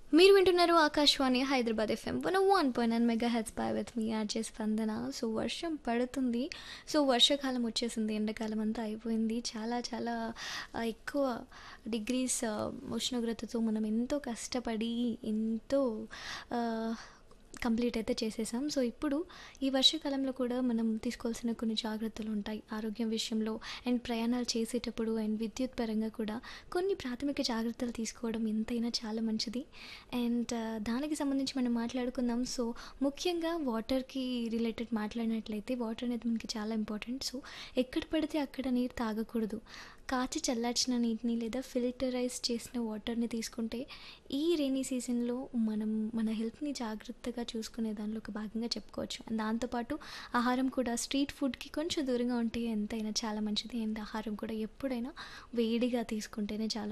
మీరు వింటున్నారు Akashvani Hyderabad FM one one point nine mega heads పై విత్ మీ ఆర్జే స్పందన సో వర్షం పడుతుంది సో వర్షాకాలం వచ్చేసింది ఎండాకాలం అంతా అయిపోయింది చాలా చాలా ఆ, ఎక్కువ డిగ్రీస్ ఆ, ఉష్ణోగ్రతతో మనం ఎంతో కష్టపడి ఎంతో ఆ, కంప్లీట్ అయితే చేసేసాం సో ఇప్పుడు ఈ వర్షాకాలంలో కూడా మనం తీసుకోవాల్సిన కొన్ని జాగ్రత్తలు ఉంటాయి ఆరోగ్యం విషయంలో అండ్ ప్రయాణాలు చేసేటప్పుడు అండ్ విద్యుత్ పరంగా కూడా కొన్ని ప్రాథమిక జాగ్రత్తలు తీసుకోవడం ఎంతైనా చాలా మంచిది అండ్ దానికి సంబంధించి మనం మాట్లాడుకుందాం సో ముఖ్యంగా వాటర్కి రిలేటెడ్ మాట్లాడినట్లయితే వాటర్ అనేది మనకి చాలా ఇంపార్టెంట్ సో ఎక్కడ పడితే అక్కడ నీరు తాగకూడదు కాచి చల్లార్చిన నీటిని లేదా ఫిల్టరైజ్ చేసిన వాటర్ని తీసుకుంటే ఈ రైనీ సీజన్లో మనం మన హెల్త్ని జాగ్రత్తగా చూసుకునే దానిలో ఒక భాగంగా చెప్పుకోవచ్చు అండ్ దాంతోపాటు ఆహారం కూడా స్ట్రీట్ ఫుడ్కి కొంచెం దూరంగా ఉంటే ఎంతైనా చాలా మంచిది అండ్ ఆహారం కూడా ఎప్పుడైనా వేడిగా తీసుకుంటేనే చాలా